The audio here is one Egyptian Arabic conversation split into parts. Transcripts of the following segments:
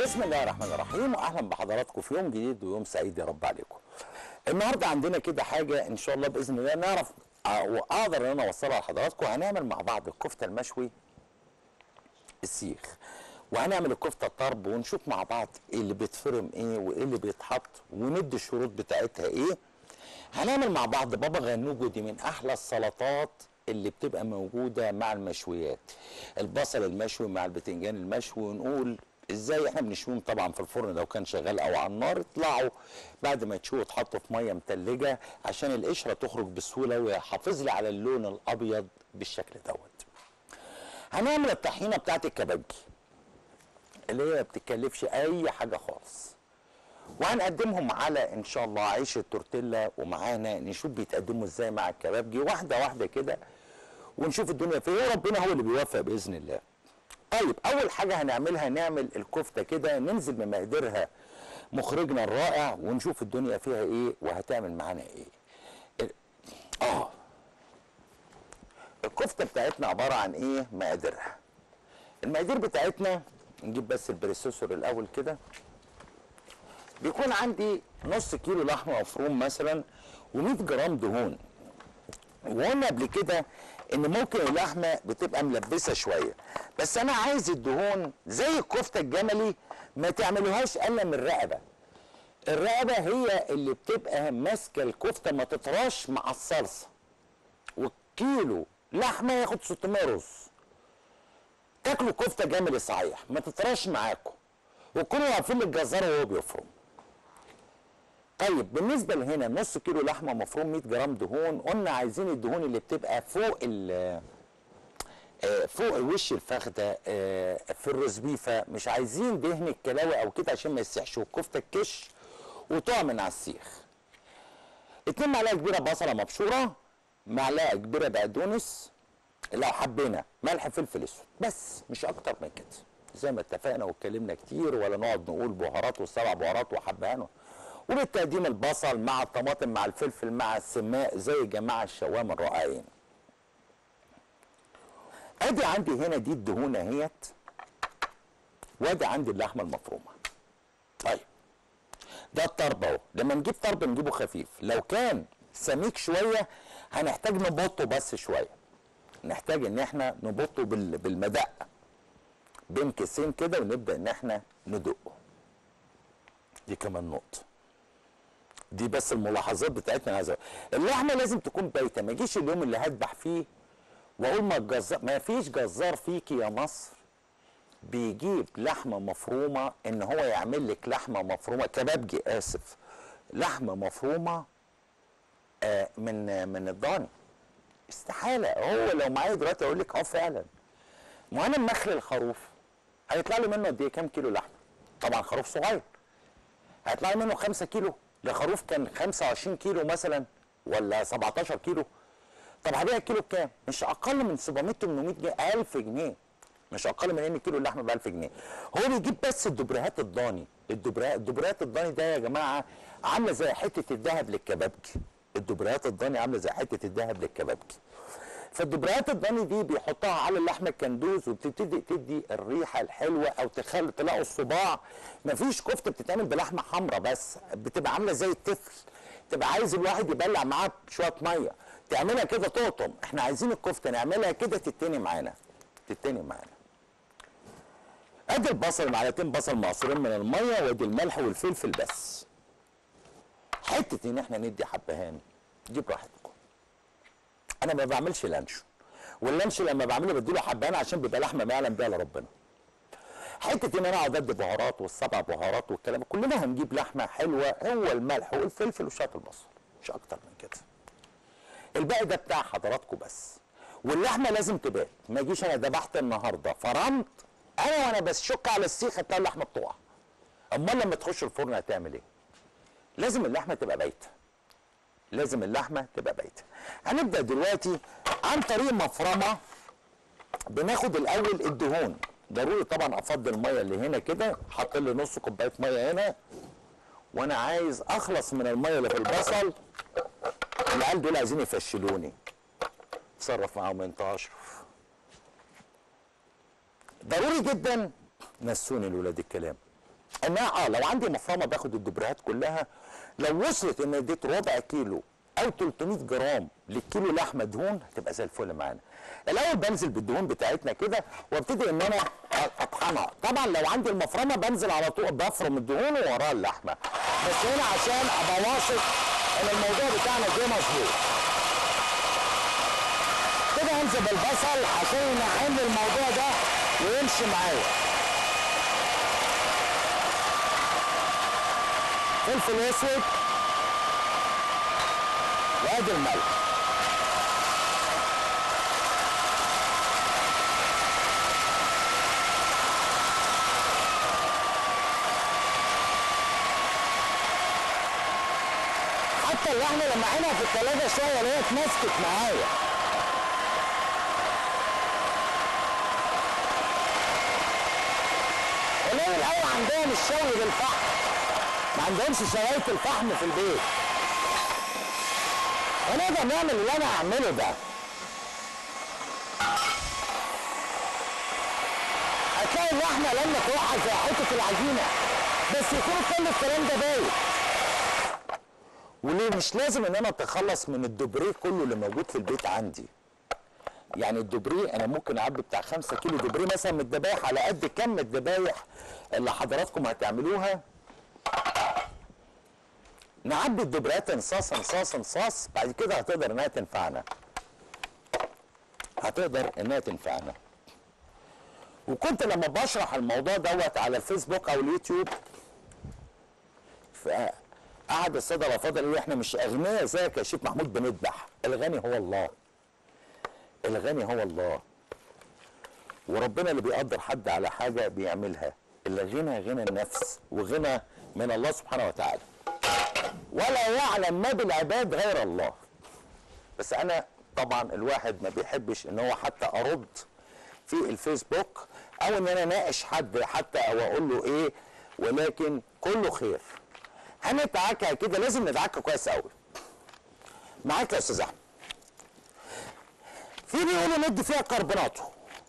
بسم الله الرحمن الرحيم واهلا بحضراتكم في يوم جديد ويوم سعيد يا رب عليكم. النهارده عندنا كده حاجه ان شاء الله باذن الله نعرف آه، واقدر ان انا اوصلها لحضراتكم هنعمل مع بعض الكفته المشوي السيخ وهنعمل الكفته الطرب ونشوف مع بعض ايه اللي بيتفرم ايه وايه اللي بيتحط وندي الشروط بتاعتها ايه هنعمل مع بعض بابا غنوج ودي من احلى السلطات اللي بتبقى موجوده مع المشويات البصل المشوي مع البتنجان المشوي ونقول ازاي احنا بنشويهم طبعا في الفرن لو كان شغال او على النار يطلعوا بعد ما يتشووا يتحطوا في ميه متلجه عشان القشره تخرج بسهوله ويحافظ لي على اللون الابيض بالشكل دوت هنعمل الطحينه بتاعت الكبابجي اللي هي ما بتكلفش اي حاجه خالص وهنقدمهم على ان شاء الله عيش التورتيلا ومعانا نشوف بيتقدموا ازاي مع الكبابجي واحده واحده كده ونشوف الدنيا فين وربنا هو اللي بيوفق باذن الله طيب اول حاجه هنعملها نعمل الكفته كده ننزل بمقاديرها مخرجنا الرائع ونشوف الدنيا فيها ايه وهتعمل معانا ايه ال- اه الكفته بتاعتنا عباره عن ايه مقاديرها المقادير بتاعتنا نجيب بس البريسوسور الاول كده بيكون عندي نص كيلو لحمه مفروم مثلا و100 جرام دهون وقلنا قبل كده ان ممكن اللحمه بتبقى ملبسه شويه بس انا عايز الدهون زي الكفته الجملي ما تعملوهاش الا من الرقبه الرقبه هي اللي بتبقى ماسكه الكفته ما تطراش مع الصلصه والكيلو لحمه ياخد 600 رز تاكلوا كفته جملي صحيح ما تطراش معاكم وكونوا واقفين للجزار وهو بيفرم طيب بالنسبه لهنا نص كيلو لحمه مفروم 100 جرام دهون قلنا عايزين الدهون اللي بتبقى فوق ال آه، فوق وش الفخده آه، في الرزبيفه مش عايزين دهن الكلاوي او كده عشان ما يسيحش والكفته الكش وتقع من على السيخ اتنين معلقه كبيره بصله مبشوره معلقه كبيره بقدونس لو حبينا ملح فلفل اسود بس مش اكتر من كده زي ما اتفقنا واتكلمنا كتير ولا نقعد نقول بهارات والسبع بهارات وحبهان وبالتقديم البصل مع الطماطم مع الفلفل مع السماء زي الجماعه الشوام الرائعين ادي عندي هنا دي الدهون اهيت وادي عندي اللحمه المفرومه طيب ده الطرب اهو لما نجيب طرب نجيبه خفيف لو كان سميك شويه هنحتاج نبطه بس شويه نحتاج ان احنا نبطه بال- بالمدق بين كيسين كده ونبدا ان احنا ندقه دي كمان نقطه دي بس الملاحظات بتاعتنا عايزة اللحمه لازم تكون بايته ما يجيش اليوم اللي هذبح فيه واقول ما الجزار ما فيش جزار فيكي يا مصر بيجيب لحمه مفرومه ان هو يعمل لك لحمه مفرومه كبابجي اسف لحمه مفرومه آه من من الضاني استحاله هو لو معايا دلوقتي اقول لك اه فعلا ما انا مخلي الخروف هيطلع لي منه قد ايه كام كيلو لحمه طبعا خروف صغير هيطلع لي منه 5 كيلو لخروف كان 25 كيلو مثلا ولا 17 كيلو طب هبيع الكيلو بكام؟ مش اقل من 700 800 جنيه 1000 جنيه مش اقل من ان كيلو اللحمه ب 1000 جنيه هو بيجيب بس الدبريهات الضاني الدبريهات الدبريهات الضاني ده يا جماعه عامله زي حته الذهب للكبابجي الدبريهات الضاني عامله زي حته الذهب للكبابجي فالدبريهات الضاني دي بيحطها على اللحمه الكندوز وبتبتدي تدي الريحه الحلوه او تخلي تلاقوا الصباع مفيش كفته بتتعمل بلحمه حمراء بس بتبقى عامله زي الطفل تبقى عايز الواحد يبلع معاه شويه ميه تعملها كده تقطم احنا عايزين الكفته نعملها كده تتني معانا تتني معانا ادي البصل معلقتين بصل معصورين من الميه وادي الملح والفلفل بس حته ان احنا ندي حبهان دي براحتكم انا ما بعملش لانشون واللانشون لما بعمله بديله حبهان عشان بيبقى لحمه ما يعلم بيها لربنا حته ان انا اقعد ادي بهارات والسبع بهارات والكلام كلنا هنجيب لحمه حلوه هو الملح والفلفل وشويه البصل مش اكتر من كده الباقي ده بتاع حضراتكم بس واللحمه لازم تبات ما يجيش انا ذبحت النهارده فرمت انا وانا بشك على السيخ هتلاقي اللحمه بتقع امال لما تخش الفرن هتعمل ايه لازم اللحمه تبقى بايته لازم اللحمه تبقى بايته هنبدا دلوقتي عن طريق مفرمه بناخد الاول الدهون ضروري طبعا افضي الميه اللي هنا كده حاطط لي نص كوبايه ميه هنا وانا عايز اخلص من الميه اللي في البصل العيال دول عايزين يفشلوني اتصرف معاهم انت اشرف ضروري جدا نسوني الولاد الكلام انها اه لو عندي مفرمه باخد الدبريهات كلها لو وصلت ان اديت ربع كيلو او 300 جرام للكيلو لحمه دهون هتبقى زي الفل معانا الاول بنزل بالدهون بتاعتنا كده وابتدي ان انا اطحنها طبعا لو عندي المفرمه بنزل على طول بفرم الدهون ووراها اللحمه بس هنا عشان ابقى واثق ان الموضوع بتاعنا جه مظبوط كده هنزل بالبصل عشان ينعم لي الموضوع ده ويمشي معايا فلفل اسود وادي الملح حتى اللحمه لما عينها في الثلاجه شويه اللي هي اتمسكت معايا قليل قوي عندهم الشوي بالفحم ما عندهمش شوايه الفحم في البيت ونقدر نعمل اللي انا هعمله ده هتلاقي اللحمه لما تروح زي حته العجينه بس يكون كل الكلام ده باين وليه مش لازم ان انا اتخلص من الدوبريه كله اللي موجود في البيت عندي يعني الدوبريه انا ممكن اعبي بتاع 5 كيلو دوبريه مثلا من الذبايح على قد كم الذبايح اللي حضراتكم هتعملوها نعبي الدبريات انصاص انصاص انصاص بعد كده هتقدر انها تنفعنا هتقدر انها تنفعنا وكنت لما بشرح الموضوع دوت على الفيسبوك او اليوتيوب فقعد الساده الافاضل يقولوا احنا مش اغنياء زيك يا شيخ محمود بنذبح الغني هو الله الغني هو الله وربنا اللي بيقدر حد على حاجه بيعملها الغنى غنى النفس وغنى من الله سبحانه وتعالى ولا يعلم ما بالعباد غير الله بس انا طبعا الواحد ما بيحبش ان هو حتى ارد في الفيسبوك او ان انا اناقش حد حتى او اقول له ايه ولكن كله خير هنتعكى كده لازم ندعكى كويس قوي معاك يا استاذ احمد في بيقولوا ندي فيها كربوناتو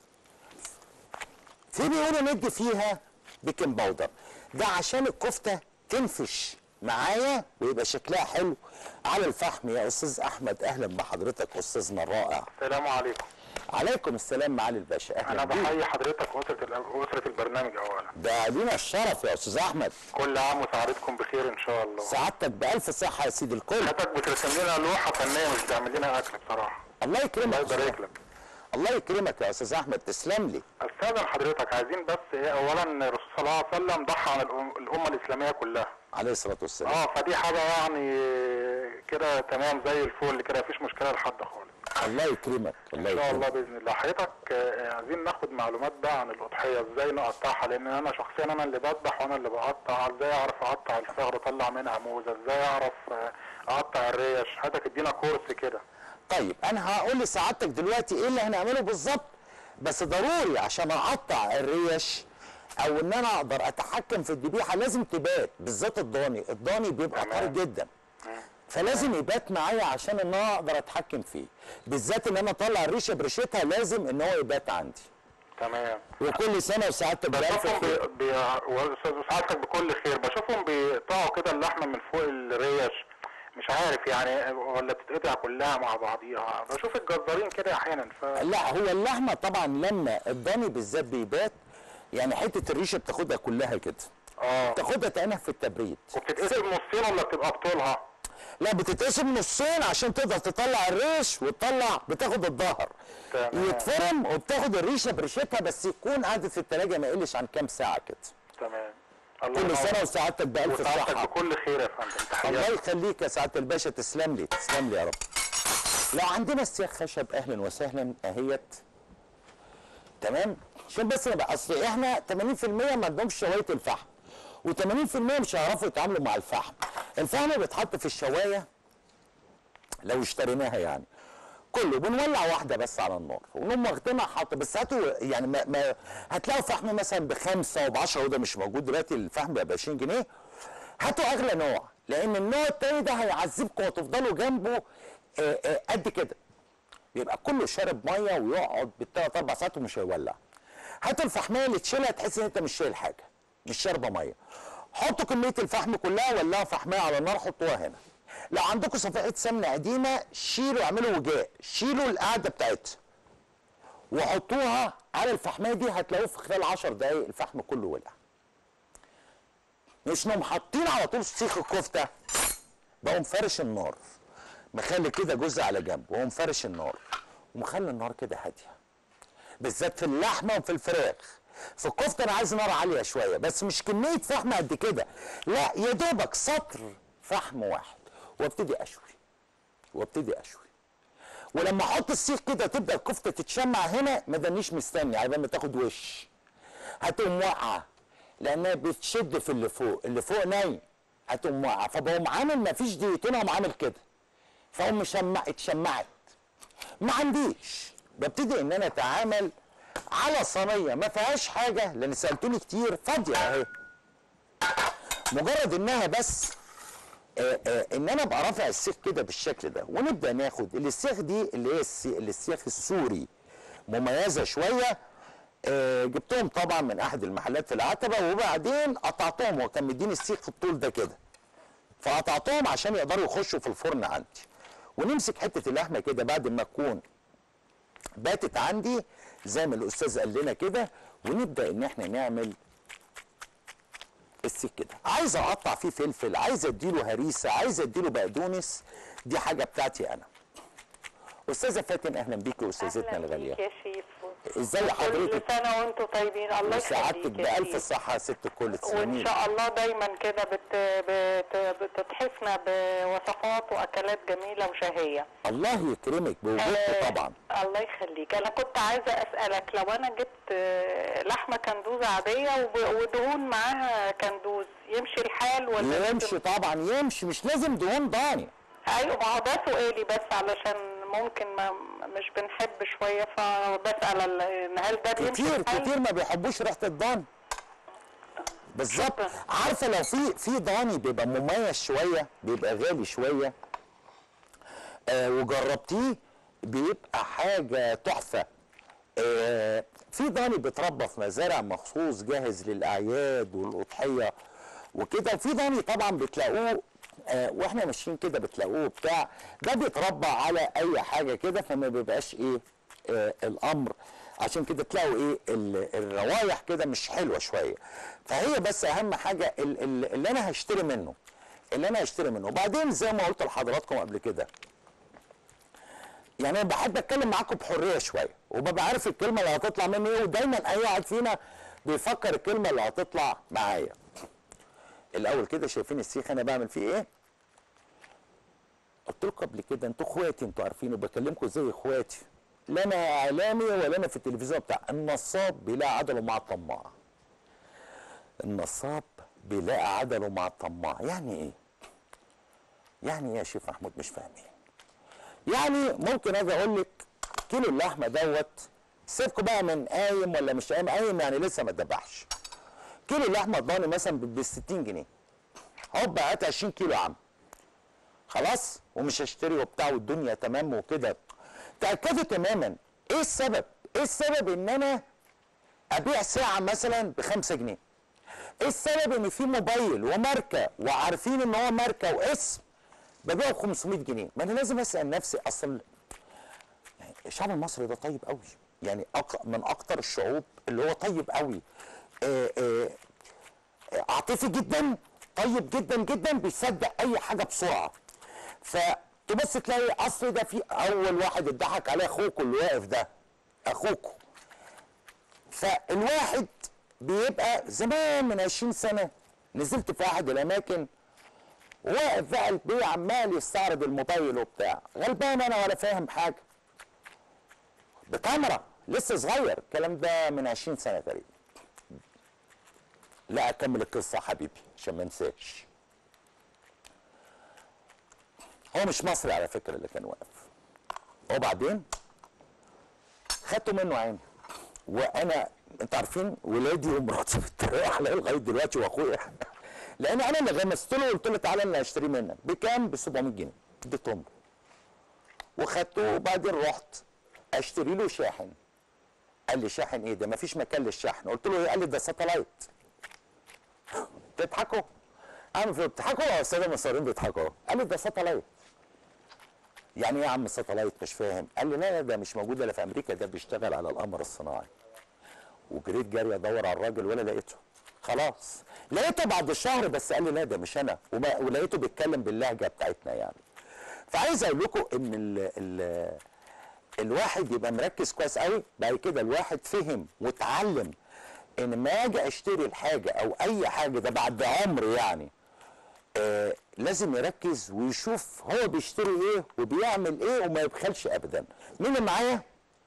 في بيقولوا ندي فيها بيكنج باودر ده عشان الكفته تنفش معايا ويبقى شكلها حلو على الفحم يا استاذ احمد اهلا بحضرتك استاذنا الرائع السلام عليكم عليكم السلام معالي الباشا اهلا انا بيك بحيي حضرتك واسره ال- اسره البرنامج اولا ده لينا الشرف يا استاذ احمد كل عام وسعادتكم بخير ان شاء الله سعادتك بالف صحه يا سيدي الكل حضرتك بترسم لنا لوحه فنيه مش بتعمل لنا اكل بصراحه الله يكرمك الله يبارك لك الله يكرمك يا استاذ احمد تسلم لي استاذن حضرتك عايزين بس ايه اولا الرسول صلى الله عليه وسلم ضحى عن الأم- الامه الاسلاميه كلها عليه الصلاه والسلام اه فدي حاجه يعني كده تمام زي الفل كده مفيش مشكله لحد خالص الله يكرمك الله ان شاء الله يكرمك باذن الله حضرتك آه، عايزين ناخد معلومات بقى عن الاضحيه ازاي نقطعها لان انا شخصيا انا اللي بذبح وانا اللي بقطع ازاي اعرف اقطع الفخذ اطلع منها موزه ازاي اعرف آه، اقطع الريش حضرتك ادينا كورس كده طيب انا هقول لسعادتك دلوقتي ايه اللي هنعمله بالظبط بس ضروري عشان اقطع الريش او ان انا اقدر اتحكم في الذبيحه لازم تبات بالذات الضاني الضاني بيبقى تمام. طري جدا فلازم يبات معايا عشان ان انا اقدر اتحكم فيه بالذات ان انا اطلع الريشه بريشتها لازم ان هو يبات عندي تمام وكل سنه وسعادتك بألف بشوفهم خير بي... بي... وسعادتك بكل خير بشوفهم بيقطعوا كده اللحمه من فوق الريش مش عارف يعني ولا بتتقطع كلها مع بعضيها بشوف الجزارين كده احيانا ف لا هو اللحمه طبعا لما الضاني بالذات بيبات يعني حته الريشه بتاخدها كلها كده اه تاخدها تعينها في التبريد وبتتقسم نصين ولا بتبقى بطولها لا بتتقسم نصين عشان تقدر تطلع الريش وتطلع بتاخد الظهر تمام. يتفرم وبتاخد الريشه بريشتها بس يكون قعدت في التلاجة ما يقلش عن كام ساعه كده تمام الله كل ينور. سنه وسعادتك بالف وسعادتك صحه بكل خير يا فندم الله تحياتي يخليك يا سعاده الباشا تسلم لي تسلم لي يا رب لو عندنا سياخ خشب اهلا وسهلا اهيت تمام عشان بس نبقى اصل احنا 80% ما عندهمش شوايه الفحم و80% مش هيعرفوا يتعاملوا مع الفحم الفحم بيتحط في الشوايه لو اشتريناها يعني كله بنولع واحده بس على النار ونقوم واخدينها حاطه بس هاتوا يعني ما, ما هتلاقوا فحم مثلا بخمسه وب 10 وده مش موجود دلوقتي الفحم بقى ب 20 جنيه هاتوا اغلى نوع لان النوع التاني ده هيعذبكم وتفضلوا جنبه آه، آه، قد كده يبقى كله شارب ميه ويقعد بالثلاث اربع ساعات ومش هيولع هاتوا الفحميه اللي تشيلها تحس ان انت مش شايل حاجه مش شاربه ميه حطوا كميه الفحم كلها ولعوا فحميه على النار حطوها هنا لو عندكم صفائح سمنه قديمه شيلوا اعملوا وجاء شيلوا القعده بتاعتها وحطوها على الفحميه دي هتلاقوه في خلال 10 دقايق الفحم كله ولع مش انهم حاطين على طول سيخ الكفته بقوا مفرش النار مخلي كده جزء على جنب وهو مفرش النار ومخلي النار كده هاديه بالذات في اللحمه وفي الفراخ في الكفته انا عايز نار عاليه شويه بس مش كميه فحم قد كده لا يا دوبك سطر فحم واحد وابتدي اشوي وابتدي اشوي ولما احط السيخ كده تبدا الكفته تتشمع هنا ما دنيش مستني على بال ما تاخد وش هتقوم واقعه لانها بتشد في اللي فوق اللي فوق نايم هتقوم واقعه فبقوم عامل ما فيش دقيقتين اقوم عامل كده فاقوم مشمع اتشمعت ما عنديش ببتدي ان انا اتعامل على صينيه ما فيهاش حاجه لان سالتوني كتير فاضيه اهي مجرد انها بس آه آه ان انا ابقى رافع السيخ كده بالشكل ده ونبدا ناخد السيخ دي اللي هي السي- السيخ السوري مميزه شويه آه جبتهم طبعا من احد المحلات في العتبه وبعدين قطعتهم هو كان مديني السيخ الطول ده كده فقطعتهم عشان يقدروا يخشوا في الفرن عندي ونمسك حته اللحمه كده بعد ما تكون باتت عندي زي ما الاستاذ قال لنا كده ونبدا ان احنا نعمل السيك كده عايز اقطع فيه فلفل عايز اديله هريسه عايز اديله بقدونس دي حاجه بتاعتي انا استاذه فاتن اهلا بيكي استاذتنا أهلاً الغاليه بيك يا شيف ازاي حضرتك كل سنة وانتم طيبين الله وسعادتك يخليك يا بالف شيف. صحه يا ست الكل وان تسلمي شاء الله دايما كده بت... بت... بتتحفنا بوصفات واكلات جميله وشهيه الله يكرمك بوجودك آه، طبعا الله يخليك انا كنت عايزه اسالك لو انا جبت آه، لحمه كندوز عاديه وب- ودهون معاها كندوز يمشي الحال ولا يمشي طبعا يمشي مش لازم دهون ضاني ايوه ما هو ده سؤالي بس علشان ممكن ما مش بنحب شويه فبسال ال- هل ده بيمشي كتير الحال؟ كتير ما بيحبوش ريحه الضاني بالظبط عارفه لو في في ضاني بيبقى مميز شويه بيبقى غالي شويه آه وجربتيه بيبقى حاجه تحفه آه في ضاني بيتربى في مزارع مخصوص جاهز للاعياد والاضحيه وكده وفي ضاني طبعا بتلاقوه آه واحنا ماشيين كده بتلاقوه بتاع ده بيتربى على اي حاجه كده فما بيبقاش ايه آه الامر عشان كده تلاقوا ايه ال- الروايح كده مش حلوه شويه فهي بس اهم حاجه ال- ال- اللي انا هشتري منه اللي انا هشتري منه وبعدين زي ما قلت لحضراتكم قبل كده يعني انا بحب اتكلم معاكم بحريه شويه وببقى عارف الكلمه اللي هتطلع مني ايه ودايما اي واحد فينا بيفكر الكلمه اللي هتطلع معايا الاول كده شايفين السيخ انا بعمل فيه ايه قلت لكم قبل كده انتوا اخواتي انتوا عارفين وبكلمكم زي اخواتي لا انا اعلامي ولا انا في التلفزيون بتاع النصاب بيلاقي عدله مع الطماع النصاب بيلاقي عدله مع الطماع يعني ايه يعني ايه يا شيخ محمود مش فاهمين يعني ممكن اجي اقول لك كيلو اللحمه دوت سيبكوا بقى من قايم ولا مش قايم قايم يعني لسه ما اتذبحش كيلو اللحمه الضاني مثلا ب 60 جنيه هوب هات 20 كيلو يا عم خلاص ومش هشتري وبتاع والدنيا تمام وكده تاكدوا تماما ايه السبب ايه السبب ان انا ابيع ساعه مثلا ب 5 جنيه ايه السبب ان في موبايل وماركه وعارفين ان هو ماركه واسم ببيعه ب 500 جنيه ما انا لازم اسال نفسي اصل يعني الشعب المصري ده طيب قوي يعني أق... من اكتر الشعوب اللي هو طيب قوي آه، آه، آه، عاطفي جدا طيب جدا جدا بيصدق اي حاجه بسرعه فتبص تلاقي اصل ده في اول واحد اتضحك عليه اخوكوا اللي واقف ده اخوكوا فالواحد بيبقى زمان من 20 سنه نزلت في احد الاماكن واقف بقى البيع عمال يستعرض الموبايل وبتاع غلبان انا ولا فاهم حاجه بكاميرا لسه صغير الكلام ده من 20 سنه تقريبا لا اكمل القصه يا حبيبي عشان ما انساش هو مش مصري على فكره اللي كان واقف وبعدين خدته منه عيني وانا انت عارفين ولادي ومراتي بيتريقوا عليا لغايه دلوقتي واخويا لان انا اللي غمست له وقلت له تعالى انا هشتري منك بكام؟ ب 700 جنيه اديتهم له وخدته وبعدين رحت اشتري له شاحن قال لي شاحن ايه ده؟ مفيش مكان للشحن قلت له ايه؟ قال لي ده ساتلايت تضحكوا عم في بتضحكوا يا استاذ المصريين بيضحكوا قال لي ده ساتلايت يعني ايه يا عم ساتلايت مش فاهم قال لي لا لا ده مش موجود الا في امريكا ده بيشتغل على القمر الصناعي وجريت جري ادور على الراجل ولا لقيته خلاص لقيته بعد الشهر بس قال لي لا ده مش انا وما- ولقيته بيتكلم باللهجه بتاعتنا يعني فعايز اقول لكم ان ال ال الواحد يبقى مركز كويس قوي بعد كده الواحد فهم واتعلم ان ما اجي اشتري الحاجه او اي حاجه ده بعد عمر يعني آه لازم يركز ويشوف هو بيشتري ايه وبيعمل ايه وما يبخلش ابدا مين اللي معايا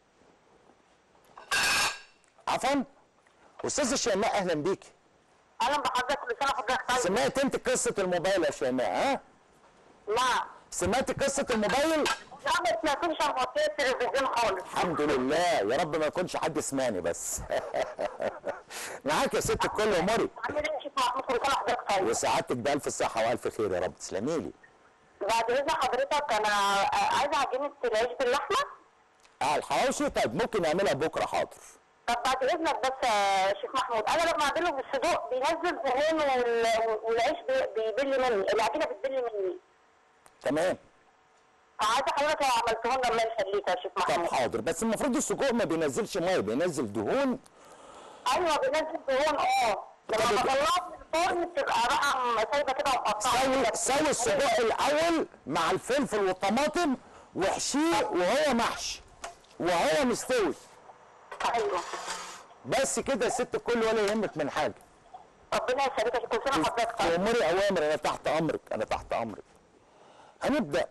عفوا استاذه شيماء اهلا بيكي اهلا بحضرتك كل سنه وحضرتك طيب سمعت انت قصه الموبايل يا شيماء ها لا سمعت قصه الموبايل لا ما سمعتوش عن مصرية التلفزيون خالص الحمد لله يا رب ما يكونش حد سمعني بس معاك يا ست الكل اموري عامل ايه يا شيخ محمود كل سنه وحضرتك طيب وسعادتك بألف صحة وألف خير يا رب تسلمي لي بعد اذن حضرتك انا آه، عايزه عجينه العيش باللحمه اه الحواوشي طيب ممكن نعملها بكرة حاضر طب بعد اذنك بس يا شيخ محمود انا لما اعمله بالصدوق بينزل دهون وال- والعيش بي- بيبل مني العجينه بتبل مني تمام فعايزه حضرتك لو عملته لنا الله يخليك يا شيخ طب محمود حاضر بس المفروض السجق ما بينزلش ميه بينزل دهون ايوه بينزل دهون اه لما طب- بطلعه من الفرن بتبقى بقى سايبه كده ومقطعه سوي كده. سوي السجق الأول مع الفلفل والطماطم واحشيه وهو محشي وهو مستوي ايوه بس كده يا ست الكل ولا يهمك من حاجة ربنا يخليك يا شيخ كل سنه وحضرتك طيب وامري اوامر انا تحت امرك انا تحت امرك هنبدا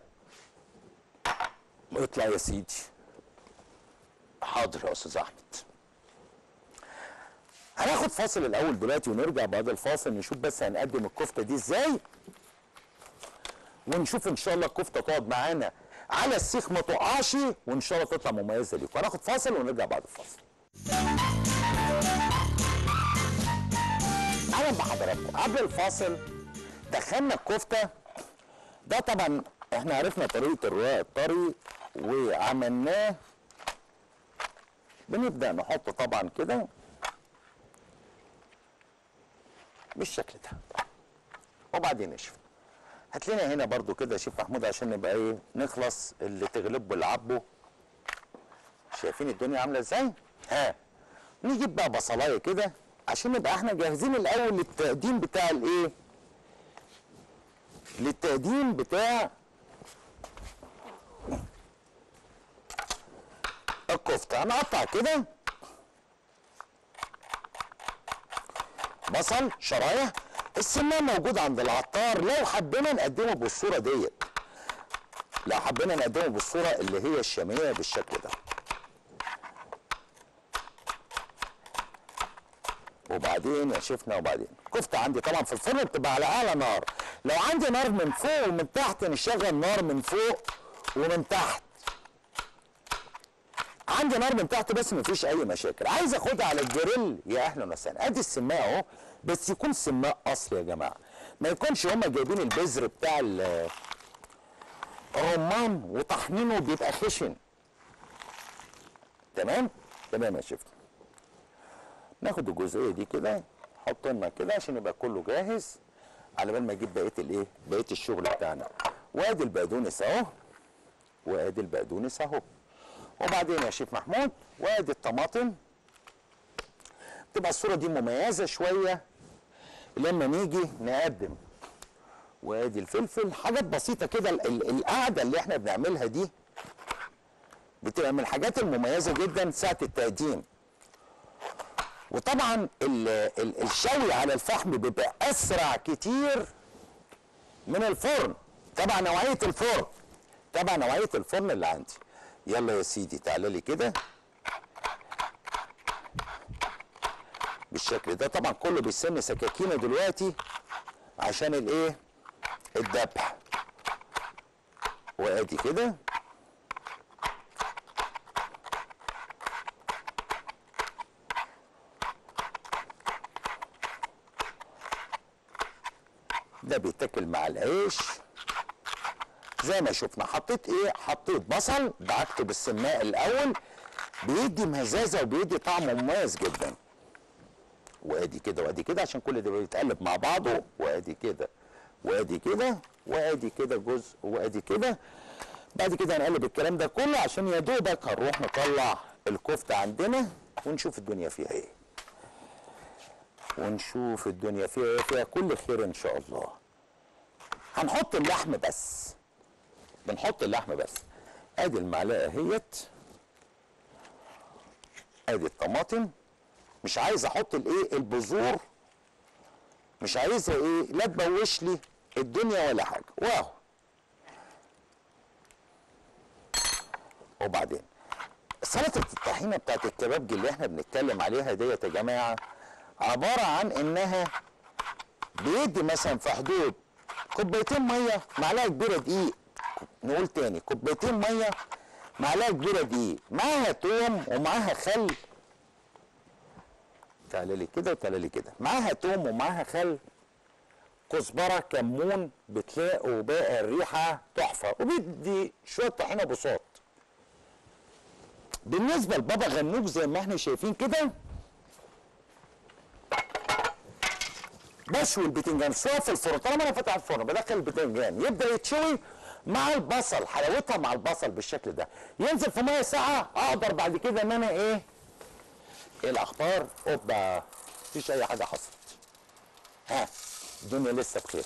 اطلع يا سيدي حاضر يا استاذ احمد هناخد فاصل الاول دلوقتي ونرجع بعد الفاصل نشوف بس هنقدم الكفته دي ازاي ونشوف ان شاء الله الكفته تقعد معانا على السيخ ما تقعش وان شاء الله تطلع مميزه ليكم هناخد فاصل ونرجع بعد الفاصل اهلا بحضراتكم قبل الفاصل دخلنا الكفته ده طبعا احنا عرفنا طريقه الرواق الطري وعملناه بنبدا نحط طبعا كده بالشكل ده وبعدين نشف هات لنا هنا برضو كده يا شيف محمود عشان نبقى ايه نخلص اللي تغلبه واللي عبه شايفين الدنيا عامله ازاي ها نجيب بقى بصلايه كده عشان نبقى احنا جاهزين الاول للتقديم بتاع الايه للتقديم بتاع الكفته هنقطع كده بصل شرايح السمان موجود عند العطار لو حبينا نقدمه بالصوره ديت لو حبينا نقدمه بالصوره اللي هي الشاميه بالشكل ده وبعدين يا شيفنا وبعدين كفته عندي طبعا في الفرن بتبقى على اعلى نار لو عندي نار من فوق ومن تحت نشغل نار من فوق ومن تحت عندي نار من تحت بس مفيش اي مشاكل عايز اخدها على الجريل يا اهلا وسهلا ادي السماء اهو بس يكون سماء اصلي يا جماعه ما يكونش هما جايبين البذر بتاع ال- الرمان وطحنينه بيبقى خشن تمام تمام يا شيف ناخد الجزئيه دي كده نحط لنا كده عشان يبقى كله جاهز على بال ما اجيب بقيه الايه بقيه الشغل بتاعنا وادي البقدونس اهو وادي البقدونس اهو وبعدين يا شيف محمود وادي الطماطم تبقى الصوره دي مميزه شويه لما نيجي نقدم وادي الفلفل حاجات بسيطه كده ال- ال- القعده اللي احنا بنعملها دي بتبقى من الحاجات المميزه جدا ساعه التقديم وطبعا ال ال الشوي على الفحم بيبقى اسرع كتير من الفرن تبع نوعيه الفرن تبع نوعيه الفرن اللي عندي يلا يا سيدي تعالى لي كده بالشكل ده طبعا كله بيسن سكاكينه دلوقتي عشان الايه الذبح وادي كده ده بيتاكل مع العيش زي ما شفنا حطيت ايه حطيت بصل دعكته بالسماء الاول بيدي مزازه وبيدي طعم مميز جدا وادي كده وادي كده عشان كل ده بيتقلب مع بعضه وادي كده وادي كده وادي كده جزء وادي كده بعد كده هنقلب الكلام ده كله عشان يا دوبك هنروح نطلع الكفته عندنا ونشوف الدنيا فيها ايه ونشوف الدنيا فيها ايه فيها كل خير ان شاء الله هنحط اللحم بس بنحط اللحم بس ادي المعلقه اهيت ادي الطماطم مش عايز احط الايه البذور مش عايزها ايه لا تبوش لي الدنيا ولا حاجه واو وبعدين سلطه الطحينه بتاعت الكبابجي اللي احنا بنتكلم عليها ديت يا جماعه عباره عن انها بيدي مثلا في حدود كوبايتين ميه معلقه كبيره دقيق نقول تاني كوبايتين ميه معلقه كبيره دقيق معاها توم ومعاها خل تعالى لي كده وتعالى لي كده معاها توم ومعاها خل كزبره كمون بتلاقوا بقى الريحه تحفه وبيدي شويه طحينه بساط بالنسبه لبابا غنوج زي ما احنا شايفين كده بشوي البتنجان سواء في الفرن طالما انا فاتح الفرن بدخل البتنجان يبدا يتشوي مع البصل حلاوتها مع البصل بالشكل ده ينزل في ميه ساقعه اقدر بعد كده ان انا ايه ايه الاخبار اوبا مفيش اي حاجه حصلت ها الدنيا لسه بخير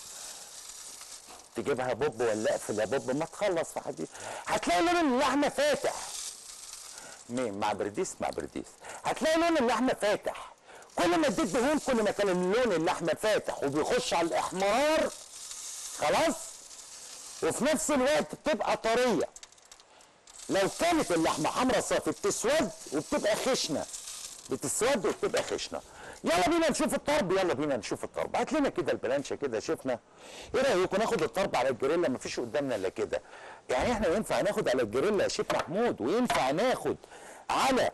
تجيبها بوب ولا اقفل يا بوب ما تخلص في حديث هتلاقي لون اللحمه فاتح مين مع برديس مع برديس هتلاقي لون اللحمه فاتح كل ما اديت دهون كل ما كان لون اللحمه فاتح وبيخش على الاحمرار خلاص وفي نفس الوقت بتبقى طريه لو كانت اللحمه حمرا صافي بتسود وبتبقى خشنه بتسود وبتبقى خشنه يلا بينا نشوف الطرب يلا بينا نشوف الطرب هات لنا كده البلانشه كده شفنا ايه رايكم ناخد الطرب على الجريلا مفيش قدامنا الا كده يعني احنا ينفع ناخد على الجريلا يا شيخ محمود وينفع ناخد على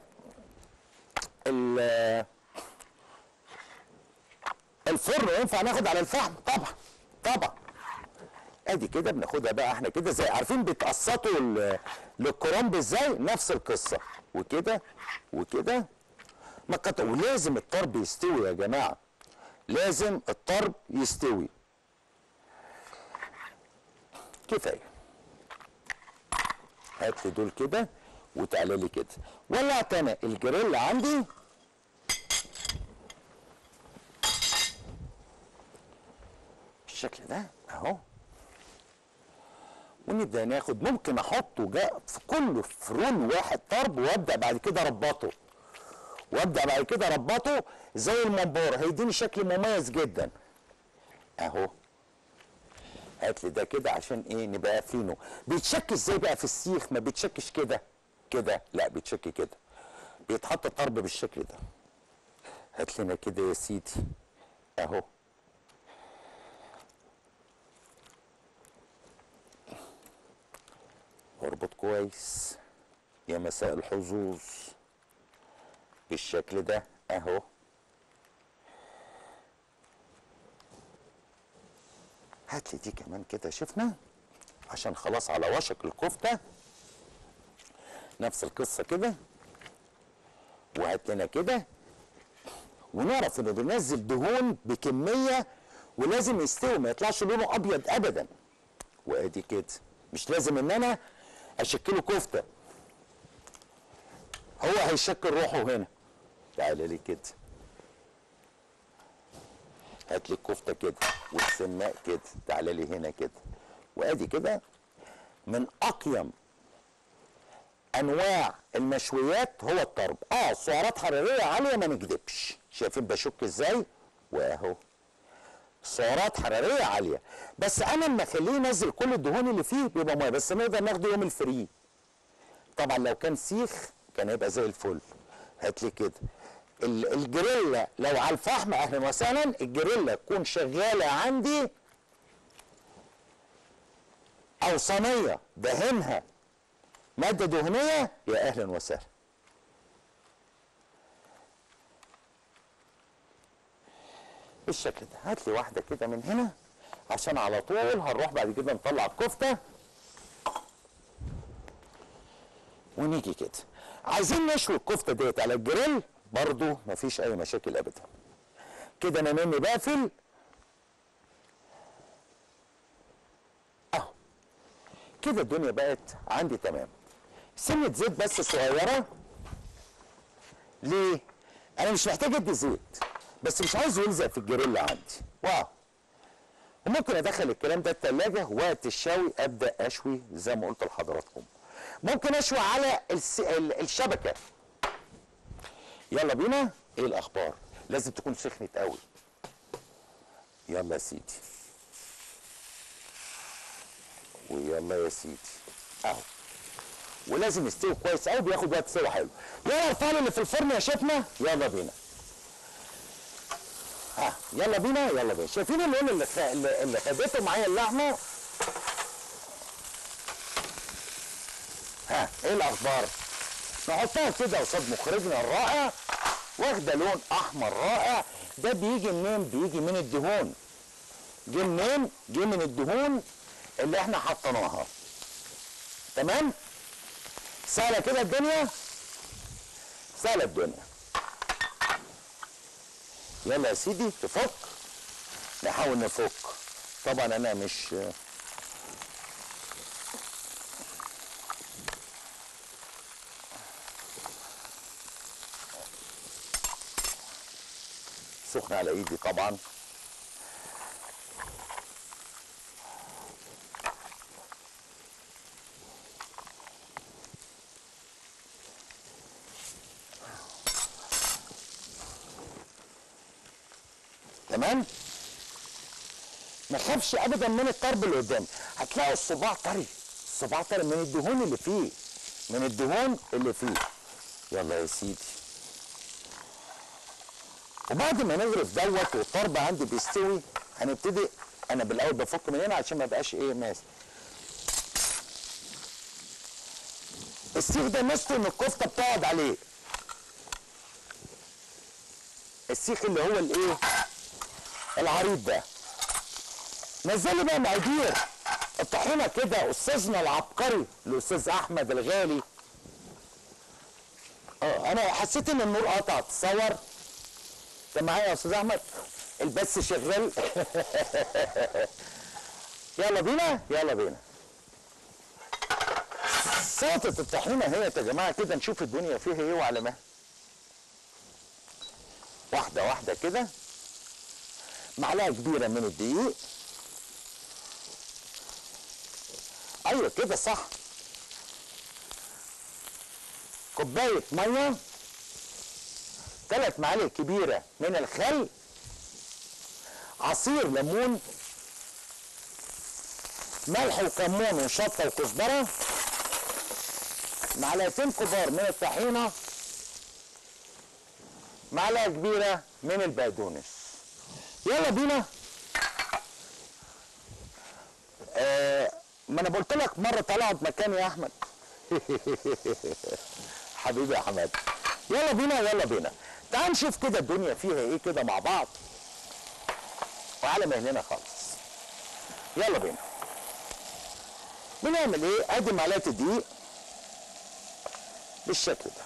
ال الفرن ينفع ناخد على الفحم طبعا طبعا ادي كده بناخدها بقى احنا كده زي عارفين بيتقسطوا ال- للكرنب ازاي نفس القصه وكده وكده ما قطع ولازم الطرب يستوي يا جماعه لازم الطرب يستوي كفايه هات لي دول كده وتعالى لي كده ولعت انا الجريل عندي بالشكل ده اهو ونبدا ناخد ممكن احطه جاء في كله في رول واحد طرب وابدا بعد كده اربطه وابدا بعد كده اربطه زي المنبار هيديني شكل مميز جدا اهو هات لي ده كده عشان ايه نبقى قافلينه بيتشك ازاي بقى في السيخ ما بيتشكش كده كده لا بيتشك كده بيتحط طرب بالشكل ده هات لنا كده يا سيدي اهو اربط كويس يا مساء الحظوظ بالشكل ده اهو هات لي دي كمان كده شفنا عشان خلاص على وشك الكفته نفس القصه كده وهات لنا كده ونعرف انه بننزل دهون بكميه ولازم يستوي ما يطلعش لونه ابيض ابدا وادي كده مش لازم ان انا اشكله كفته هو هيشكل روحه هنا تعالى لي كده هات لي الكفته كده والسماء كده تعالى لي هنا كده وادي كده من اقيم انواع المشويات هو الطرب اه سعرات حراريه عاليه ما نكذبش شايفين بشك ازاي واهو سعرات حراريه عاليه بس انا لما اخليه ينزل كل الدهون اللي فيه بيبقى ميه بس نقدر ناخده يوم الفري طبعا لو كان سيخ كان هيبقى زي الفل هات لي كده ال- الجريلا لو على الفحم اهلا وسهلا الجريلا تكون شغاله عندي او صينيه دهنها ماده دهنيه يا اهلا وسهلا بالشكل ده هات لي واحده كده من هنا عشان على طول هنروح بعد كده نطلع الكفته ونيجي كده عايزين نشوي الكفته ديت على الجريل برضو مفيش اي مشاكل ابدا كده انا مني بقفل اهو كده الدنيا بقت عندي تمام سنة زيت بس صغيرة ليه؟ أنا مش محتاج أدي زيت بس مش عايزه يلزق في الجريل عندي واو وممكن أدخل الكلام ده التلاجة وقت الشوي أبدأ أشوي زي ما قلت لحضراتكم ممكن أشوي على الس... ال- الشبكة يلا بينا إيه الأخبار؟ لازم تكون سخنت قوي يلا يا سيدي ويلا يا سيدي اهو ولازم يستوي كويس قوي بياخد وقت سوا حلو يلا ارفع لي اللي في الفرن يا شيفنا يلا بينا ها يلا بينا يلا بينا شايفين اللون اللي خ... اللي اللي خدته معايا اللحمه ها ايه الاخبار نحطها كده قصاد مخرجنا الرائع واخده لون احمر رائع ده بيجي منين بيجي من الدهون جه منين جه من الدهون اللي احنا حطيناها تمام سهله كده الدنيا سهله الدنيا يلا يا سيدي تفك نحاول نفك طبعا انا مش سخن على ايدي طبعا تمام ما تخافش ابدا من الطرب اللي قدام هتلاقي الصباع طري الصباع طري من الدهون اللي فيه من الدهون اللي فيه يلا يا سيدي وبعد ما نغرف دوت والطرب عندي بيستوي هنبتدي انا بالاول بفك من هنا عشان ما يبقاش ايه ماسك السيخ ده ميزته ان الكفته بتقعد عليه السيخ اللي هو الايه العريض ده نزلي بقى مقادير الطحينه كده استاذنا العبقري الاستاذ احمد الغالي اه انا حسيت ان النور قطع تصور انت معايا يا استاذ احمد البث شغال يلا بينا يلا بينا سلطه الطحينه هي يا جماعه كده نشوف الدنيا فيها ايه وعلى ما واحده واحده كده معلقه كبيره من الدقيق ايوه كده صح كوبايه ميه ثلاث معالق كبيره من الخل عصير ليمون ملح وكمون وشطه وكزبره معلقتين كبار من الطحينه معلقه كبيره من البقدونس يلا بينا آه ما انا قلت لك مره طلعت مكاني يا احمد حبيبي يا حماد يلا بينا يلا بينا تعال نشوف كده الدنيا فيها ايه كده مع بعض وعلى مهلنا خالص يلا بينا بنعمل ايه ادي معلقه الدقيق بالشكل ده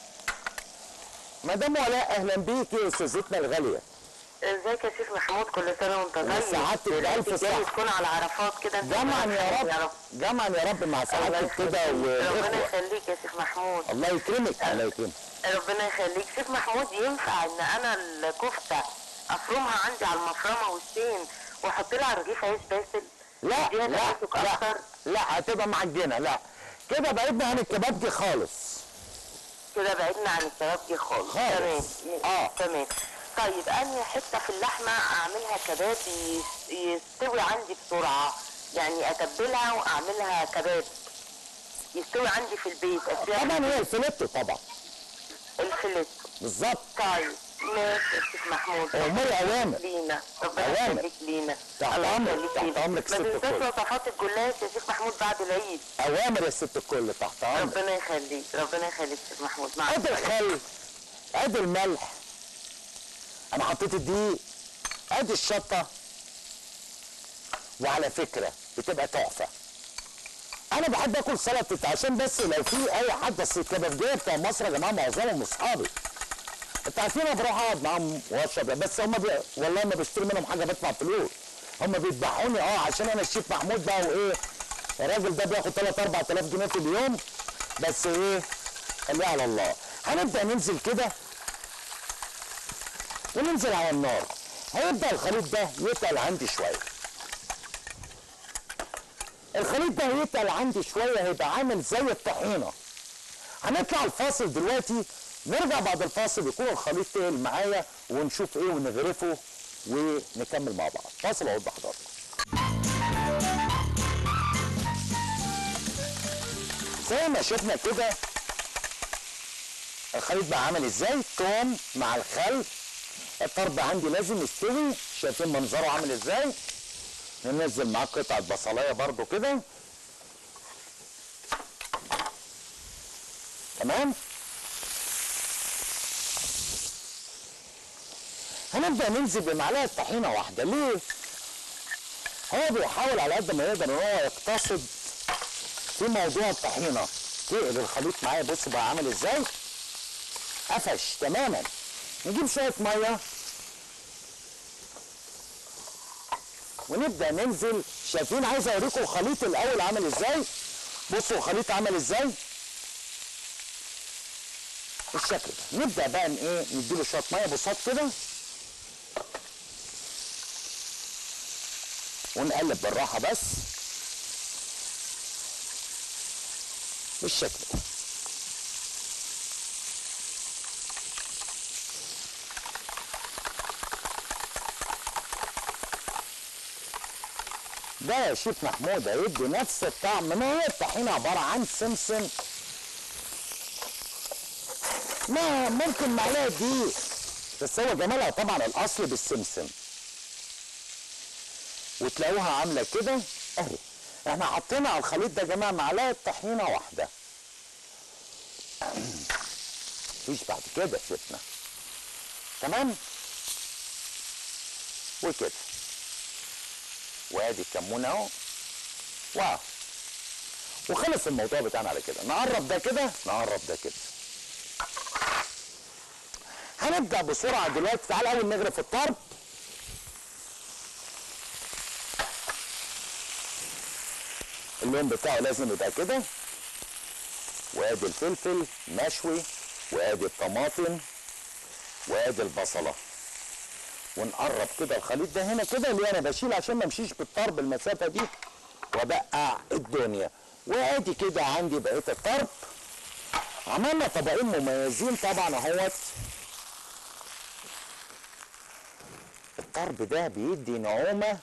مدام ولاء اهلا بيكي يا استاذتنا الغاليه ازيك يا شيخ محمود كل سنه وانت طيب سعادتك بألف جاي صحة. تكون على عرفات كده انت جمعا يا رب يا رب جمعا يا رب مع الله سعادتك كده يخليك. ربنا واخوه يخليك يا شيخ محمود الله يكرمك الله يكرمك ربنا يخليك شيخ محمود ينفع ان انا الكفته افرمها عندي على المفرمه والسين واحط لها رغيف عيش باسل لا اديها لا تمسك لا اكتر لا هتبقى معجنه لا كده بعدنا عن الكباب دي خالص كده بعدنا عن الكباب دي خالص خالص. تمام آه. تمام طيب انهي حته في اللحمه اعملها كباب يس- يستوي عندي بسرعه يعني اتبلها واعملها كباب يستوي عندي في البيت اشياء طبعا هي الفليتو طبعا الفلت بالظبط طيب ماشي يا شيخ محمود أمور أوامر. لينا ربنا أوامر. يخليك لينا تحت الله أمرك، يخليك تحت لينا. أمرك ما ست تنساش الكل. وصفات الجلاش يا شيخ محمود بعد العيد اوامر يا ست الكل تحت امرك ربنا يخليك ربنا يخليك يا شيخ محمود مع ادي الخل ادي الملح انا حطيت الدقيق ادي الشطه وعلى فكره بتبقى تحفه انا بحب اكل سلطه عشان بس لو في اي حد بس الكبابجيه بتوع مصر يا جماعه معظمهم اصحابي انت عارفين انا بروح اقعد معاهم واشرب بس هم بي... والله ما بشتري منهم حاجه بدفع فلوس هم بيذبحوني اه عشان انا الشيف محمود بقى وايه الراجل ده بياخد 3 4000 جنيه في اليوم بس ايه خليه على الله هنبدا ننزل كده وننزل على النار هيبدا الخليط ده يتقل عندي شويه الخليط ده هيتقل عندي شويه هيبقى عامل زي الطحينه هنطلع الفاصل دلوقتي نرجع بعد الفاصل يكون الخليط تقل معايا ونشوف ايه ونغرفه ونكمل مع بعض فاصل اقول بحضراتكم زي ما شفنا كده الخليط بقى عامل ازاي توم مع الخل الطرب عندي لازم يستوي شايفين منظره عامل ازاي ننزل معاه قطعه بصلايه برضو كده تمام هنبدا ننزل بمعلقه طحينه واحده ليه هو بيحاول على قد ما يقدر ان هو يقتصد في موضوع الطحينه تقل الخليط معايا بص بقى عامل ازاي قفش تماما نجيب شويه ميه ونبدا ننزل شايفين عايز اوريكم الخليط الاول عامل ازاي بصوا الخليط عامل ازاي بالشكل ده نبدا بقى ان ايه نديله شويه ميه بساط كده ونقلب بالراحه بس بالشكل ده ده يا شيف محمود هيدي نفس الطعم ما هي الطحينه عباره عن سمسم ما ممكن معلقه دقيق بس هو جمالها طبعا الاصل بالسمسم وتلاقوها عامله كده اهي احنا حطينا على الخليط ده يا جماعه معلقه طحينه واحده مفيش بعد كده شفنا تمام وكده وادي الكمون اهو واو وخلص الموضوع بتاعنا على كده نقرب ده كده نقرب ده كده هنبدا بسرعه دلوقتي تعال اول نغرف الطرب اللون بتاعه لازم يبقى كده وادي الفلفل مشوي وادي الطماطم وادي البصله ونقرب كده الخليط ده هنا كده اللي انا بشيل عشان ما امشيش بالطرب المسافه دي وابقع الدنيا وادي كده عندي بقيه الطرب عملنا طبقين مميزين طبعا اهوت الطرب ده بيدي نعومه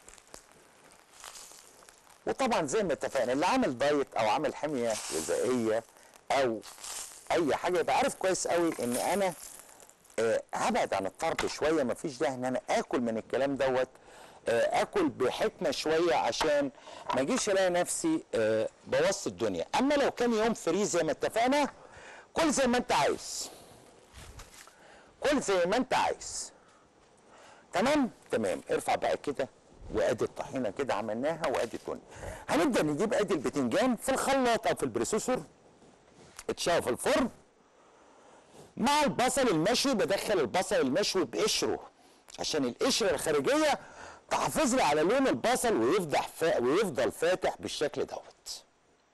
وطبعا زي ما اتفقنا اللي عامل دايت او عامل حميه غذائيه او اي حاجه يبقى عارف كويس قوي ان انا آه، هبعد عن الطرب شويه مفيش داعي ان انا اكل من الكلام دوت آه، اكل بحكمه شويه عشان ما اجيش الاقي نفسي آه، بوظت الدنيا اما لو كان يوم فري زي ما اتفقنا كل زي ما انت عايز كل زي ما انت عايز تمام تمام ارفع بقى كده وادي الطحينه كده عملناها وادي التونة هنبدا نجيب ادي البتنجان في الخلاط او في البريسوسور اتشوى في الفرن مع البصل المشوي بدخل البصل المشوي بقشره عشان القشره الخارجيه تحافظ لي على لون البصل ويفضح فا ويفضل فاتح بالشكل دوت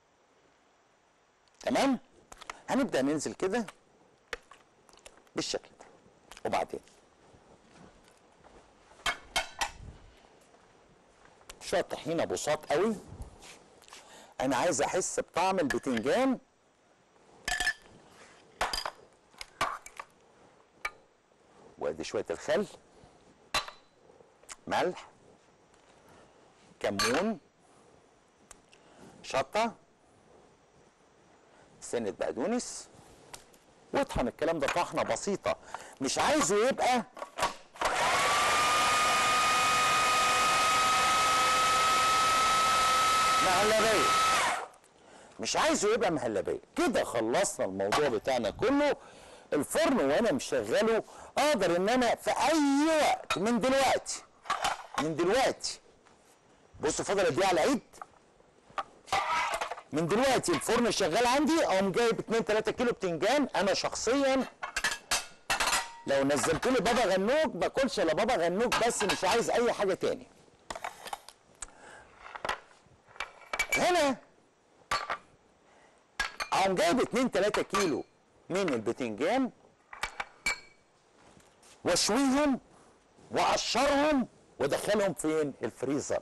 تمام هنبدا ننزل كده بالشكل ده وبعدين شويه طحينه بساط قوي انا عايز احس بطعم البتنجان وادي شويه الخل ملح كمون شطه سنه بقدونس واطحن الكلام ده طحنه بسيطه مش عايزه يبقى مهلبيه مش عايزه يبقى مهلبيه كده خلصنا الموضوع بتاعنا كله الفرن وانا مشغله اقدر ان انا في اي وقت من دلوقتي من دلوقتي بصوا فاضل قد ايه على العيد من دلوقتي الفرن شغال عندي اقوم جايب 2 3 كيلو بتنجان انا شخصيا لو نزلت لي بابا غنوج باكلش الا بابا غنوج بس مش عايز اي حاجه تاني هنا اقوم جايب 2 3 كيلو من البتنجان واشويهم واقشرهم وادخلهم فين الفريزر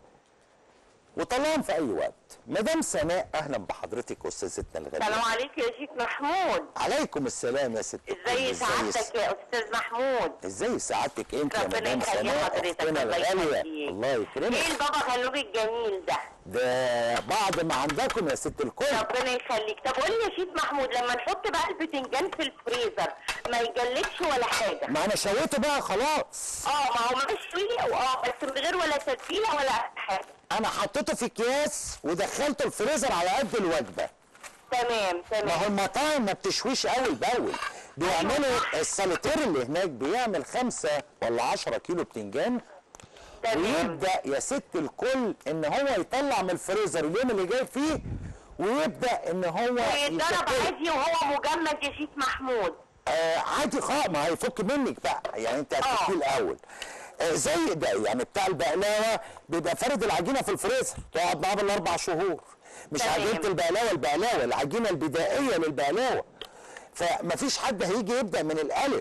وطلعهم في اي وقت مدام سناء اهلا بحضرتك استاذتنا السلام الغاليه عليكم يا شيخ محمود عليكم السلام يا ست ازاي سعادتك يا استاذ محمود ازاي سعادتك انت يا ربنا مدام يخلي سناء حضرتك اختنا الله الغاليه يخليك. الله ايه يكرمك البابا غنوج الجميل ده ده بعد ما عندكم يا ست الكل ربنا يخليك طب قول لي يا شيخ محمود لما نحط بقى البتنجان في الفريزر ما يجلدش ولا حاجه ما انا شويته بقى خلاص اه ما هو مشوي اه بس من غير ولا تتبيله ولا حاجه انا حطيته في اكياس ودخلته الفريزر على قد الوجبه تمام ما تمام هو المطاعم ما بتشويش اول باول بيعملوا السلطير اللي هناك بيعمل خمسة ولا عشرة كيلو بتنجان تمام ويبدا يا ست الكل ان هو يطلع من الفريزر اليوم اللي جاي فيه ويبدا ان هو ويتضرب يشكله. عادي وهو مجمد يا شيخ محمود آه عادي خالص ما هيفك منك بقى يعني انت هتفكيه آه. الاول آه زي ده يعني بتاع البقلاوه بيبقى فارد العجينه في الفريزر تقعد معاه بالاربع شهور مش تمام. عجينه البقلاوه البقلاوه العجينه البدائيه للبقلاوه فمفيش حد هيجي يبدا من الالف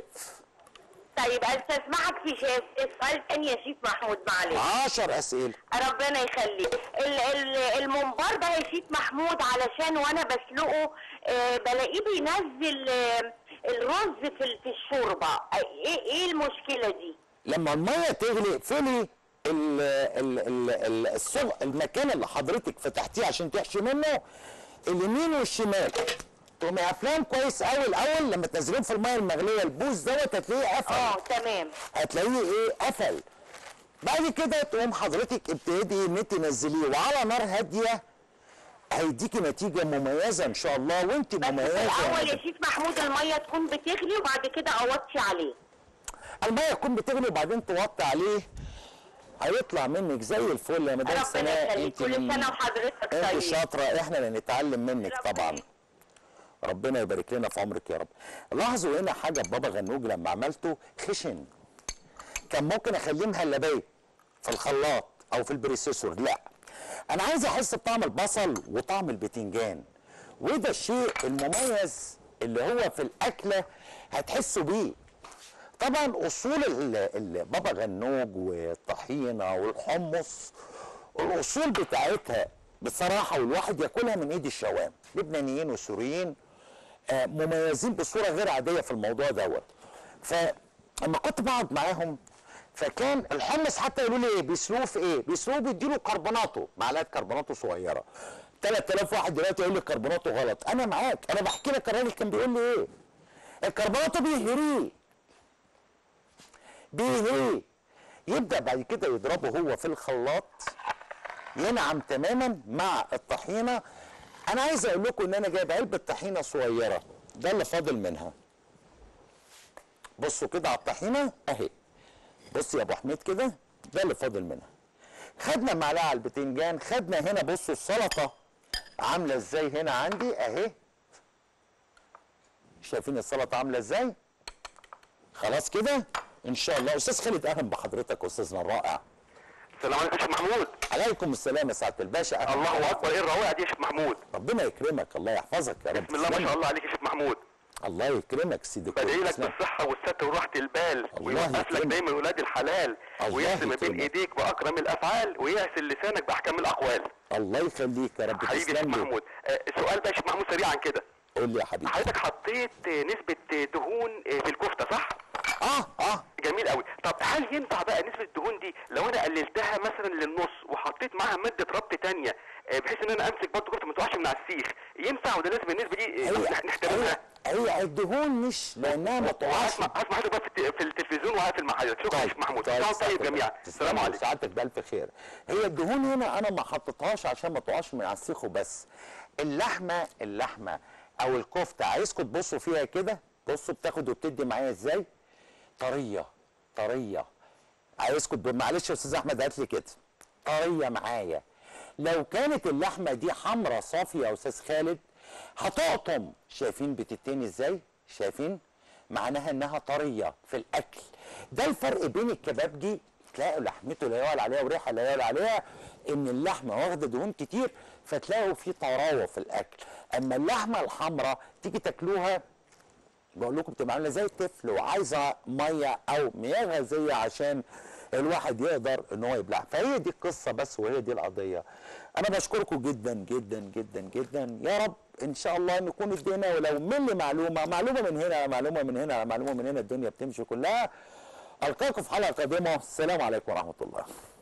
طيب استسمحك في شيء سؤال تاني يا شيخ محمود معلش عشر اسئله ربنا يخليك ال- ال- الممبار ده يا شيخ محمود علشان وانا بسلقه آه، بلاقيه بينزل آه، الرز في ال- في الشوربه آه، ايه ايه المشكله دي لما الميه تغلي اقفلي ال ال ال ال الصغ المكان اللي حضرتك فتحتيه عشان تحشي منه اليمين والشمال تقومي قافلهم كويس قوي الاول لما تنزليهم في الميه المغليه البوز دوت هتلاقيه قفل اه تمام هتلاقيه ايه قفل بعد كده تقوم حضرتك ابتدي ان انت تنزليه وعلى نار هاديه هيديكي نتيجه مميزه ان شاء الله وانت بس في مميزه الاول يا يا شيخ محمود الميه تكون بتغلي وبعد كده اوطي عليه الميه تكون بتغلي وبعدين توطي عليه هيطلع منك زي الفل يا مدام ربنا سناء يخليك انت كل من- سنه وحضرتك انت طيب شاطره احنا اللي نتعلم منك ربنا طبعا يخليك. ربنا يبارك لنا في عمرك يا رب لاحظوا هنا حاجه بابا غنوج لما عملته خشن كان ممكن اخليه مهلبيه في الخلاط او في البريسيسور لا انا عايز احس بطعم البصل وطعم البتنجان وده الشيء المميز اللي هو في الاكله هتحسوا بيه طبعا اصول ال- ال- بابا غنوج والطحينه والحمص الاصول بتاعتها بصراحه والواحد ياكلها من ايد الشوام لبنانيين وسوريين آه، مميزين بصوره غير عاديه في الموضوع دوت فلما كنت بقعد معاهم فكان الحمص حتى يقولوا لي ايه بيسلوه في ايه؟ بيسلوه بيديله كربوناتو معلقه كربوناتو صغيره 3000 واحد دلوقتي يقول لي الكربوناتو غلط انا معاك انا بحكي لك الراجل كان بيقول لي ايه؟ الكربوناتو بيهريه بيهريه يبدا بعد كده يضربه هو في الخلاط ينعم تماما مع الطحينه انا عايز اقول لكم ان انا جايب علبه طحينه صغيره ده اللي فاضل منها بصوا كده على الطحينه اهي بص يا ابو حميد كده ده اللي فاضل منها خدنا معلقه على البتنجان خدنا هنا بصوا السلطه عامله ازاي هنا عندي اهي شايفين السلطه عامله ازاي خلاص كده ان شاء الله استاذ خالد اهلا بحضرتك استاذنا الرائع السلام عليكم يا شيخ محمود عليكم السلام يا سعاده الباشا أهلاً الله بحضرتك. اكبر ايه الروائع دي يا شيخ محمود ربنا يكرمك الله يحفظك يا رب بسم الله ما تسلم. شاء الله عليك يا شيخ محمود الله يكرمك سيدي الكل. بدعي لك تسلم. بالصحه والستر وراحه البال الله ويوقف لك يكرمك. دايما ولاد الحلال الله ويحسن ما بين يكرمك. ايديك باكرم الافعال ويحسن لسانك باحكام الاقوال الله يخليك يا رب حبيبي يا شيخ تسلم لي محمود آه، سؤال بقى يا شيخ محمود سريعا كده قول لي يا حبيبي حضرتك حطيت آه، نسبه آه، دهون آه، في الكفته صح؟ اه اه جميل قوي طب هل ينفع بقى نسبه الدهون دي لو انا قللتها مثلا للنص وحطيت معاها ماده ربط تانية آه، بحيث ان انا امسك برضه كفته ما تقعش من على السيخ ينفع ولا لازم النسبه دي آه، هي نحترمها؟ هي هي الدهون مش لانها ما تقعش هسمع هسمع حضرتك بقى في الت- في التلفزيون وهقفل مع حضرتك شكرا يا شيخ محمود طيب طيب سعادتك جميعا بألف- السلام تسلم عليكم سعادتك بألف خير هي الدهون هنا انا ما حطيتهاش عشان ما تقعش من على السيخ وبس اللحمه اللحمه او الكفته عايزكم تبصوا فيها كده بصوا بتاخد وبتدي معايا ازاي طريه طريه عايزكم تب- معلش يا استاذ احمد هات لي كده طريه معايا لو كانت اللحمه دي حمرا صافيه يا استاذ خالد هتقطم شايفين بتتني ازاي شايفين معناها انها طريه في الاكل ده الفرق بين الكبابجي تلاقوا لحمته لا يعلى عليها وريحه لا يعلى عليها ان اللحمه واخده دهون كتير فتلاقوا في طراوه في الاكل اما اللحمه الحمراء تيجي تاكلوها بقول لكم بتبقى عامله زي الطفل وعايزه ميه او مياه غازيه عشان الواحد يقدر ان هو يبلعها فهي دي القصه بس وهي دي القضيه انا بشكركم جدا جدا جدا جدا يا رب ان شاء الله نكون ادينا ولو ملي معلومه معلومه من هنا على معلومه من هنا على معلومه من هنا الدنيا بتمشي كلها القاكم في حلقه قادمه السلام عليكم ورحمه الله